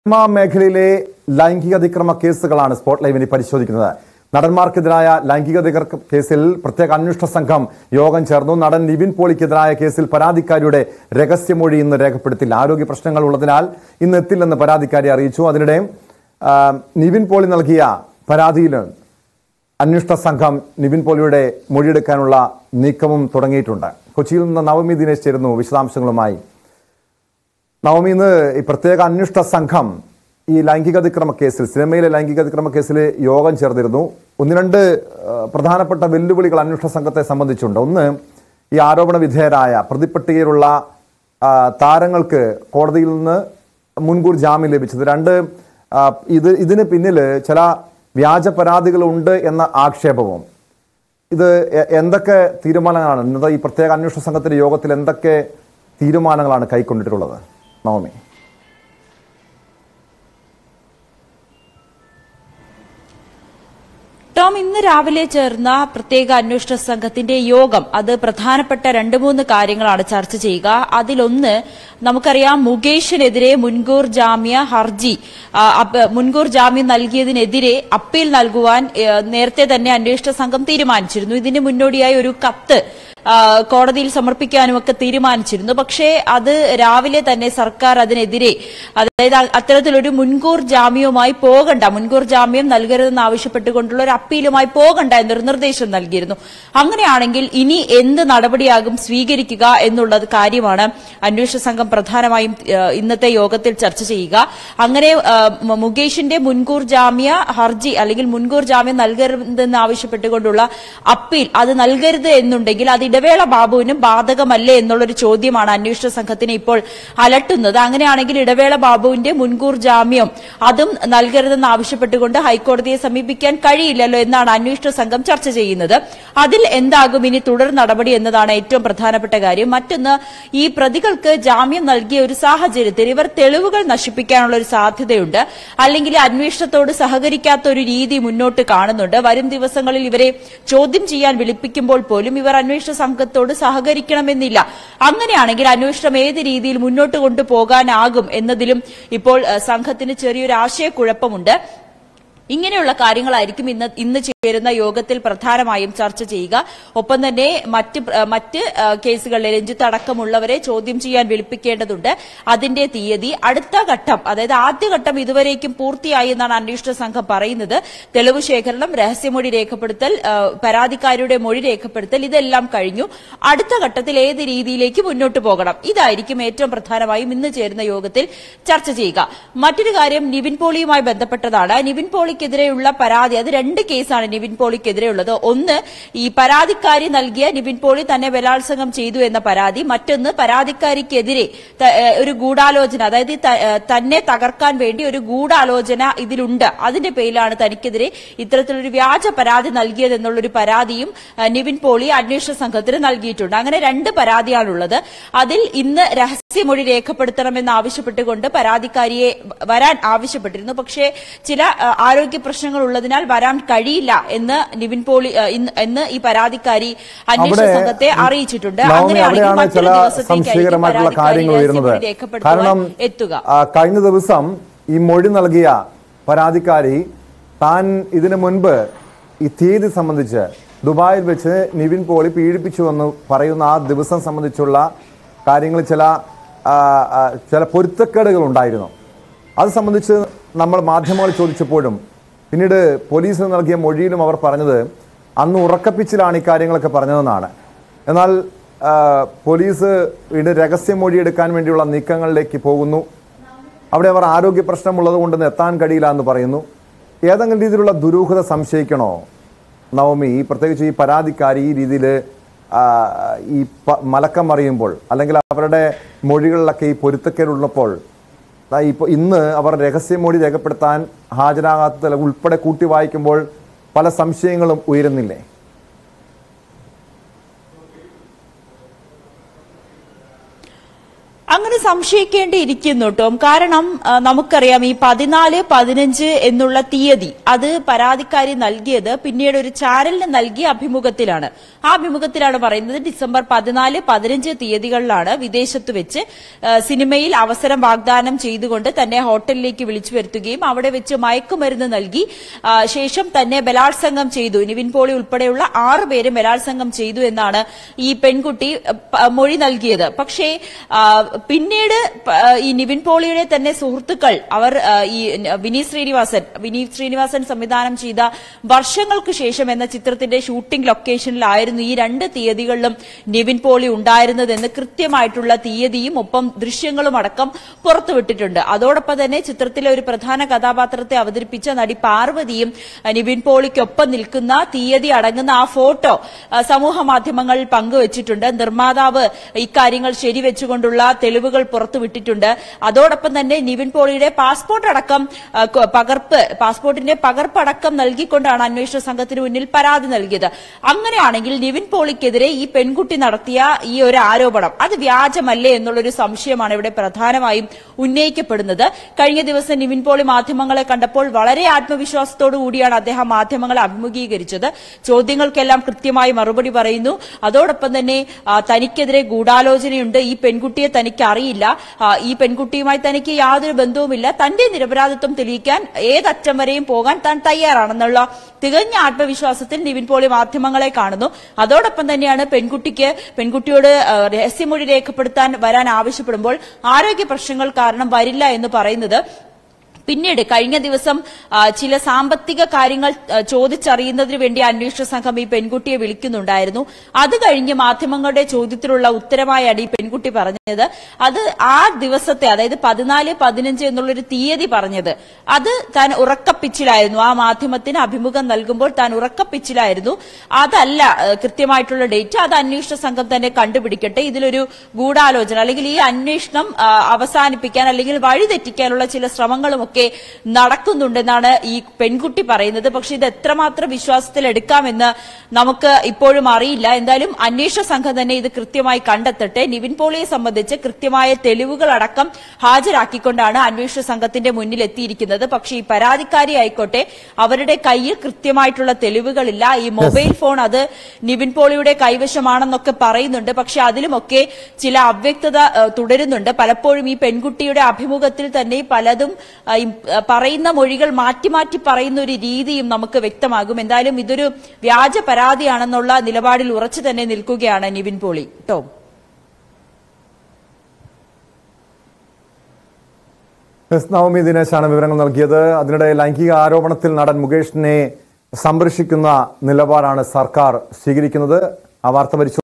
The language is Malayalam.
സിനിമാ മേഖലയിലെ ലൈംഗിക അതിക്രമ കേസുകളാണ് സ്പോട്ട് ലൈവിനെ പരിശോധിക്കുന്നത് നടന്മാർക്കെതിരായ ലൈംഗിക അതിക്രമ കേസിൽ പ്രത്യേക അന്വേഷണ സംഘം യോഗം ചേർന്നു നടൻ നിവിൻ പോളിക്കെതിരായ കേസിൽ പരാതിക്കാരിയുടെ രഹസ്യമൊഴി ഇന്ന് രേഖപ്പെടുത്തില്ല ആരോഗ്യ പ്രശ്നങ്ങൾ ഉള്ളതിനാൽ ഇന്ന് എത്തില്ലെന്ന് പരാതിക്കാരി അറിയിച്ചു അതിനിടെ ആ, നിവിൻ പോളി നൽകിയ പരാതിയിൽ അന്വേഷണ സംഘം നിവിൻ പോളിയുടെ മൊഴിയെടുക്കാനുള്ള നീക്കവും തുടങ്ങിയിട്ടുണ്ട് കൊച്ചിയിൽ നിന്ന് നവമി ദിനേശ് ചേരുന്നു വിശദാംശങ്ങളുമായി നവമി ഇന്ന് ഈ പ്രത്യേക അന്വേഷണ സംഘം ഈ ലൈംഗിക അതിക്രമ കേസിൽ സിനിമയിലെ ലൈംഗിക അതിക്രമ കേസിൽ യോഗം ചേർന്നിരുന്നു ഒന്ന് രണ്ട് ആ, പ്രധാനപ്പെട്ട വെല്ലുവിളികൾ അന്വേഷണ സംഘത്തെ സംബന്ധിച്ചുണ്ട് ഒന്ന് ഈ ആരോപണ വിധേയരായ പ്രതിപ്പട്ടികയിലുള്ള ആ, താരങ്ങൾക്ക് കോടതിയിൽ നിന്ന് മുൻകൂർ ജാമ്യം ലഭിച്ചത് രണ്ട് ആ, ഇത് ഇതിന് പിന്നിൽ ചില വ്യാജ പരാതികളുണ്ട് എന്ന ആക്ഷേപവും ഇത് എ- എന്തൊക്കെ തീരുമാനങ്ങളാണ് ഇന്നത്തെ ഈ പ്രത്യേക അന്വേഷണ സംഘത്തിന്റെ യോഗത്തിൽ എന്തൊക്കെ തീരുമാനങ്ങളാണ് കൈക്കൊണ്ടിട്ടുള്ളത് നവമി ടോം ഇന്ന് രാവിലെ ചേർന്ന പ്രത്യേക അന്വേഷണ സംഘത്തിന്റെ യോഗം അത് പ്രധാനപ്പെട്ട രണ്ട് മൂന്ന് കാര്യങ്ങളാണ് ചർച്ച ചെയ്യുക അതിലൊന്ന് നമുക്കറിയാം മുകേഷിനെതിരെ മുൻകൂർ ജാമ്യ ഹർജി ആ, അപ്പ- മുൻകൂർ ജാമ്യം നൽകിയതിനെതിരെ അപ്പീൽ നൽകുവാൻ ഏ, നേരത്തെ തന്നെ അന്വേഷണ സംഘം തീരുമാനിച്ചിരുന്നു ഇതിന് മുന്നോടിയായി ഒരു കത്ത് ആ, കോടതിയിൽ സമർപ്പിക്കാനും ഒക്കെ തീരുമാനിച്ചിരുന്നു പക്ഷേ അത് രാവിലെ തന്നെ സർക്കാർ അതിനെതിരെ അതായത് അ- അത്തരത്തിലൊരു മുൻകൂർ ജാമ്യവുമായി പോകണ്ട മുൻകൂർ ജാമ്യം നൽകരുതെന്ന് ആവശ്യപ്പെട്ടുകൊണ്ടുള്ള ഒരു അപ്പീലുമായി പോകണ്ട എന്നൊരു നിർദ്ദേശം നൽകിയിരുന്നു അങ്ങനെയാണെങ്കിൽ ഇനി എന്ത് നടപടിയാകും സ്വീകരിക്കുക എന്നുള്ളത് കാര്യമാണ് അന്വേഷണ സംഘം പ്രധാനമായും ആ, ഇന്നത്തെ യോഗത്തിൽ ചർച്ച ചെയ്യുക അങ്ങനെ ആ, മ- മുകേഷിന്റെ മുൻകൂർ ജാമ്യ ഹർജി അല്ലെങ്കിൽ മുൻകൂർ ജാമ്യം നൽകരുതെന്ന് ആവശ്യപ്പെട്ടുകൊണ്ടുള്ള അപ്പീൽ അത് നൽകരുത് എന്നുണ്ടെങ്കിൽ അത് ഇടവേള ബാബുവിനും ബാധകമല്ലേ എന്നുള്ളൊരു ചോദ്യമാണ് അന്വേഷണ സംഘത്തിനെ ഇപ്പോൾ അലട്ടുന്നത് അങ്ങനെയാണെങ്കിൽ ഇടവേള ബാബുവിന്റെ മുൻകൂർ ജാമ്യം അതും നൽകരുതെന്ന് ആവശ്യപ്പെട്ടുകൊണ്ട് ഹൈക്കോടതിയെ സമീപിക്കാൻ കഴിയില്ലല്ലോ എന്നാണ് അന്വേഷണ സംഘം ചർച്ച ചെയ്യുന്നത് അതിൽ എന്താകും ഇനി തുടർ നടപടി എന്നതാണ് ഏറ്റവും പ്രധാനപ്പെട്ട കാര്യം മറ്റൊന്ന് ഈ പ്രതികൾക്ക് ജാമ്യം നൽകിയ ഒരു സാഹചര്യത്തിൽ ഇവർ തെളിവുകൾ നശിപ്പിക്കാനുള്ള ഒരു സാധ്യതയുണ്ട് അല്ലെങ്കിൽ അന്വേഷണത്തോട് സഹകരിക്കാത്ത ഒരു രീതി മുന്നോട്ട് കാണുന്നുണ്ട് വരും ദിവസങ്ങളിൽ ഇവരെ ചോദ്യം ചെയ്യാൻ വിളിപ്പിക്കുമ്പോൾ പോലും ഇവർ അന്വേഷണ സംഘത്തോട് സഹകരിക്കണമെന്നില്ല അങ്ങനെയാണെങ്കിൽ അന്വേഷണം ഏത് രീതിയിൽ മുന്നോട്ട് കൊണ്ടുപോകാനാകും എന്നതിലും ഇപ്പോൾ ഏഹ്, സംഘത്തിന് ചെറിയൊരു ആശയക്കുഴപ്പമുണ്ട് ഇങ്ങനെയുള്ള കാര്യങ്ങളായിരിക്കും ഇന്ന് ഇന്ന് ചേരുന്ന യോഗത്തിൽ പ്രധാനമായും ചർച്ച ചെയ്യുക ഒപ്പം തന്നെ മറ്റ് പ്ര- മറ്റ് ആ, കേസുകളിലെ രഞ്ജിത്ത് അടക്കമുള്ളവരെ ചോദ്യം ചെയ്യാൻ വിളിപ്പിക്കേണ്ടതുണ്ട് അതിന്റെ തീയതി അടുത്ത ഘട്ടം അതായത് ആദ്യഘട്ടം ഇതുവരേക്കും പൂർത്തിയായി എന്നാണ് അന്വേഷണ സംഘം പറയുന്നത് തെളിവ് ശേഖരണം രഹസ്യമൊഴി രേഖപ്പെടുത്തൽ ആ, പരാതിക്കാരിയുടെ മൊഴി രേഖപ്പെടുത്തൽ ഇതെല്ലാം കഴിഞ്ഞു അടുത്ത ഘട്ടത്തിൽ ഏത് രീതിയിലേക്ക് മുന്നോട്ട് പോകണം ഇതായിരിക്കും ഏറ്റവും പ്രധാനമായും ഇന്ന് ചേരുന്ന യോഗത്തിൽ ചർച്ച ചെയ്യുക മറ്റൊരു കാര്യം നിവിൻ പോളിയുമായി ബന്ധപ്പെട്ടതാണ് നിവിൻ പോളിക്കെതിരെയുള്ള പരാതി അത് രണ്ട് കേസാണ് നിവിൻ പോളിക്കെതിരെയുള്ളത് ഒന്ന് ഈ പരാതിക്കാരി നൽകിയ നിവിൻ പോളി തന്നെ ബലാത്സംഗം ചെയ്തു എന്ന പരാതി മറ്റൊന്ന് പരാതിക്കാരിക്കെതിരെ ത- ഏഹ് ഒരു ഗൂഢാലോചന അതായത് ഈ ത- ഏഹ് തന്നെ തകർക്കാൻ വേണ്ടി ഒരു ഗൂഢാലോചന ഇതിലുണ്ട് അതിന്റെ പേരിലാണ് തനിക്കെതിരെ ഇത്തരത്തിലൊരു വ്യാജ പരാതി നൽകിയതെന്നുള്ളൊരു പരാതിയും ഏഹ് നിവിൻ പോളി അന്വേഷണ സംഘത്തിന് നൽകിയിട്ടുണ്ട് അങ്ങനെ രണ്ട് പരാതിയാണുള്ളത് അതിൽ ഇന്ന് രഹസ്യമൊഴി രേഖപ്പെടുത്തണമെന്ന് ആവശ്യപ്പെട്ടുകൊണ്ട് പരാതിക്കാരിയെ വരാൻ ആവശ്യപ്പെട്ടിരുന്നു പക്ഷേ ചില ഏഹ്, ആരോഗ്യ പ്രശ്നങ്ങൾ ഉള്ളതിനാൽ വരാൻ കഴിയില്ല എന്ന് നിവിൻ പോളി ഏഹ്, ഇന്ന് എന്ന് ഈ പരാതിക്കാരി അന്വേഷണ അവിടെ സംഘത്തെ അറിയിച്ചിട്ടുണ്ട് നവമി അങ്ങനെയാണെങ്കിൽ അവിടെയാണ് മറ്റൊരു ചില ദിവസത്തേക്കായിരിക്കും സംശയകരമായിട്ടുള്ള പരാതിക്കാരി കാര്യങ്ങൾ വരുന്നത് രഹസ്യമൊഴി രേഖപ്പെടുത്തുവാൻ കാരണം എത്തുക ആ, കഴിഞ്ഞ ദിവസം ഈ മൊഴി നൽകിയ പരാതിക്കാരി താൻ ഇതിനു മുൻപ് ഈ തീയതി സംബന്ധിച്ച് ദുബായിൽ വെച്ച് നിവിൻ പോളി പീഡിപ്പിച്ചു എന്ന് പറയുന്ന ആ ദിവസം സംബന്ധിച്ചുള്ള കാര്യങ്ങൾ ചില ആ, ആ, ചില പൊരുത്തക്കേടുകൾ ഉണ്ടായിരുന്നു അത് സംബന്ധിച്ച് നമ്മൾ മാധ്യമങ്ങൾ ചോദിച്ചപ്പോഴും പിന്നീട് പോലീസ് നൽകിയ മൊഴിയിലും അവർ പറഞ്ഞത് അന്ന് ഉറക്കപ്പിച്ചിലാണ് ഈ കാര്യങ്ങളൊക്കെ പറഞ്ഞതെന്നാണ് എന്നാൽ ആ, പോലീസ് വീണ്ടും രഹസ്യമൊഴി എടുക്കാൻ വേണ്ടിയുള്ള നീക്കങ്ങളിലേക്ക് പോകുന്നു അവിടെ അവർ ആരോഗ്യ പ്രശ്നമുള്ളത് കൊണ്ട് എത്താൻ കഴിയില്ല എന്ന് പറയുന്നു ഏതെങ്കിലും രീതിയിലുള്ള ദുരൂഹത സംശയിക്കണോ നവമി ഈ പ്രത്യേകിച്ച് ഈ പരാതിക്കാരി ഈ രീതിയിൽ ഈ പ- മലക്കം മറിയുമ്പോൾ അല്ലെങ്കിൽ അവരുടെ മൊഴികളിലൊക്കെ ഈ പൊരുത്തക്കേടുള്ളപ്പോൾ ദാ ഇപ്പൊ ഇന്ന് അവർ രഹസ്യമൊഴി രേഖപ്പെടുത്താൻ ഹാജരാകാത്ത ഉൾപ്പെടെ കൂട്ടി വായിക്കുമ്പോൾ പല സംശയങ്ങളും ഉയരുന്നില്ലേ അങ്ങനെ അങ്ങനെ സംശയിക്കേണ്ടിയിരിക്കുന്നു ടോം കാരണം ആ, നമുക്കറിയാം ഈ പതിനാല് പതിനഞ്ച് എന്നുള്ള തീയതി അത് പരാതിക്കാരി നൽകിയത് പിന്നീട് ഒരു ചാനലിന് നൽകിയ അഭിമുഖത്തിലാണ് ആ അഭിമുഖത്തിലാണ് പറയുന്നത് ഡിസംബർ പതിനാല് പതിനഞ്ച് തീയതികളിലാണ് വിദേശത്ത് വെച്ച് ആ, സിനിമയിൽ അവസരം വാഗ്ദാനം ചെയ്തുകൊണ്ട് തന്നെ ഹോട്ടലിലേക്ക് വിളിച്ചു വരുത്തുകയും അവിടെ വെച്ച് മയക്കുമരുന്ന് നൽകി ആ, ശേഷം തന്നെ ബലാത്സംഗം ചെയ്തു നിവിൻ പോളി ഉൾപ്പെടെയുള്ള ആറ് പേരും ബലാത്സംഗം ചെയ്തു എന്നാണ് ഈ പെൺകുട്ടി അ, പ- മൊഴി നൽകിയത് പക്ഷേ ആ, പിന്നീട് പ- ഈ നിവിൻ പോളിയുടെ തന്നെ സുഹൃത്തുക്കൾ അവർ ആ, ഈ ന- വിനീത് ശ്രീനിവാസൻ വിനീത് ശ്രീനിവാസൻ സംവിധാനം ചെയ്ത വർഷങ്ങൾക്ക് ശേഷം എന്ന ചിത്രത്തിന്റെ ഷൂട്ടിംഗ് ലൊക്കേഷനിലായിരുന്നു ഈ രണ്ട് തീയതികളിലും നിവിൻ പോളി ഉണ്ടായിരുന്നതെന്ന് കൃത്യമായിട്ടുള്ള തീയതിയും ഒപ്പം ദൃശ്യങ്ങളും അടക്കം പുറത്തുവിട്ടിട്ടുണ്ട് അതോടൊപ്പം തന്നെ ചിത്രത്തിലെ ഒരു പ്രധാന കഥാപാത്രത്തെ അവതരിപ്പിച്ച നടി പാർവതിയും ആ, നിവിൻ പോളിക്കൊപ്പം നിൽക്കുന്ന തീയതി അടങ്ങുന്ന ആ ഫോട്ടോ ആ, സമൂഹ മാധ്യമങ്ങളിൽ പങ്കുവച്ചിട്ടുണ്ട് നിർമ്മാതാവ് ഇക്കാര്യങ്ങൾ ശരിവെച്ചുകൊണ്ടുള്ള തെളിവുകൾ പുറത്തുവിട്ടിട്ടുണ്ട് അതോടൊപ്പം തന്നെ നിവിൻ പോളിയുടെ പാസ്പോർട്ട് അടക്കം ആ, കൊ- പകർപ്പ് പാസ്പോർട്ടിന്റെ പകർപ്പടക്കം നൽകിക്കൊണ്ടാണ് അന്വേഷണ സംഘത്തിന് മുന്നിൽ പരാതി നൽകിയത് അങ്ങനെയാണെങ്കിൽ നിവിൻ പോളിക്കെതിരെ ഈ പെൺകുട്ടി നടത്തിയ ഈ ഒരു ആരോപണം അത് വ്യാജമല്ലേ എന്നുള്ളൊരു സംശയമാണ് ഇവിടെ പ്രധാനമായും ഉന്നയിക്കപ്പെടുന്നത് കഴിഞ്ഞ ദിവസം നിവിൻ പോളി മാധ്യമങ്ങളെ കണ്ടപ്പോൾ വളരെ ആത്മവിശ്വാസത്തോടു കൂടിയാണ് അദ്ദേഹം മാധ്യമങ്ങളെ അഭിമുഖീകരിച്ചത് ചോദ്യങ്ങൾക്കെല്ലാം കൃത്യമായി മറുപടി പറയുന്നു അതോടൊപ്പം തന്നെ ആ, തനിക്കെതിരെ ഗൂഢാലോചനയുണ്ട് ഈ പെൺകുട്ടിയെ തനിക്ക് അറിയില്ല ആ, ഈ പെൺകുട്ടിയുമായി തനിക്ക് യാതൊരു ബന്ധവുമില്ല തന്റെ നിരപരാധിത്വം തെളിയിക്കാൻ ഏതറ്റം വരെയും പോകാൻ താൻ തയ്യാറാണെന്നുള്ള തികഞ്ഞ ആത്മവിശ്വാസത്തിൽ നിവിൻ പോളി മാധ്യമങ്ങളെ കാണുന്നു അതോടൊപ്പം തന്നെയാണ് പെൺകുട്ടിക്ക് പെൺകുട്ടിയോട് ആ, രഹസ്യമൊഴി രേഖപ്പെടുത്താൻ വരാൻ ആവശ്യപ്പെടുമ്പോൾ ആരോഗ്യ പ്രശ്നങ്ങൾ കാരണം വരില്ല എന്ന് പറയുന്നത് പിന്നീട് കഴിഞ്ഞ ദിവസം ആ, ചില സാമ്പത്തിക കാര്യങ്ങൾ ആ, ചോദിച്ചറിയുന്നതിന് വേണ്ടി അന്വേഷണ സംഘം ഈ പെൺകുട്ടിയെ വിളിക്കുന്നുണ്ടായിരുന്നു അത് കഴിഞ്ഞ് മാധ്യമങ്ങളുടെ ചോദ്യത്തിലുള്ള ഉത്തരമായാണ് ഈ പെൺകുട്ടി പറഞ്ഞത് അത് ആ ദിവസത്തെ അതായത് പതിനാല് പതിനഞ്ച് എന്നുള്ളൊരു തീയതി പറഞ്ഞത് അത് താൻ ഉറക്കപ്പിച്ചിലായിരുന്നു ആ മാധ്യമത്തിന് അഭിമുഖം നൽകുമ്പോൾ താൻ ഉറക്കപ്പിച്ചിലായിരുന്നു അതല്ല ആ, കൃത്യമായിട്ടുള്ള ഡേറ്റ് അത് അന്വേഷണ സംഘം തന്നെ കണ്ടുപിടിക്കട്ടെ ഇതിലൊരു ഗൂഢാലോചന അല്ലെങ്കിൽ ഈ അന്വേഷണം ആ, അവസാനിപ്പിക്കാൻ അല്ലെങ്കിൽ വഴിതെറ്റിക്കാനുള്ള ചില ശ്രമങ്ങളുമൊക്കെ നടക്കുന്നുണ്ടെന്നാണ് ഈ പെൺകുട്ടി പറയുന്നത് പക്ഷെ ഇത് എത്രമാത്രം വിശ്വാസത്തിൽ എടുക്കാമെന്ന് നമുക്ക് ഇപ്പോഴും അറിയില്ല എന്തായാലും അന്വേഷണ സംഘം തന്നെ ഇത് കൃത്യമായി കണ്ടെത്തട്ടെ നിവിൻ പോളിയെ സംബന്ധിച്ച് കൃത്യമായ തെളിവുകൾ അടക്കം ഹാജരാക്കിക്കൊണ്ടാണ് അന്വേഷണ സംഘത്തിന്റെ മുന്നിൽ എത്തിയിരിക്കുന്നത് പക്ഷേ ഈ പരാതിക്കാരി ആയിക്കോട്ടെ അവരുടെ കയ്യിൽ കൃത്യമായിട്ടുള്ള തെളിവുകളില്ല ഈ മൊബൈൽ ഫോൺ അത് നിവിൻ പോളിയുടെ കൈവശമാണെന്നൊക്കെ പറയുന്നുണ്ട് പക്ഷെ അതിലുമൊക്കെ ചില അവ്യക്തത ഏഹ്, തുടരുന്നുണ്ട് പലപ്പോഴും ഈ പെൺകുട്ടിയുടെ അഭിമുഖത്തിൽ തന്നെ പലതും ആ, ഈ, ആ, പറയുന്ന മൊഴികൾ മാറ്റി മാറ്റി പറയുന്ന ഒരു രീതിയും നമുക്ക് വ്യക്തമാകും എന്തായാലും ഇതൊരു വ്യാജ പരാതിയാണെന്നുള്ള നിലപാടിൽ ഉറച്ചു തന്നെ നിൽക്കുകയാണ് നിവിൻ പോളി ടോം എസ് നവമി ദിനേശാണ് വിവരങ്ങൾ നൽകിയത് അതിനിടെ ലൈംഗിക ആരോപണത്തിൽ നടൻ മുകേഷിനെ സംരക്ഷിക്കുന്ന നിലപാടാണ് സർക്കാർ സ്വീകരിക്കുന്നത് ആ വാർത്ത പരിശോധിച്ചു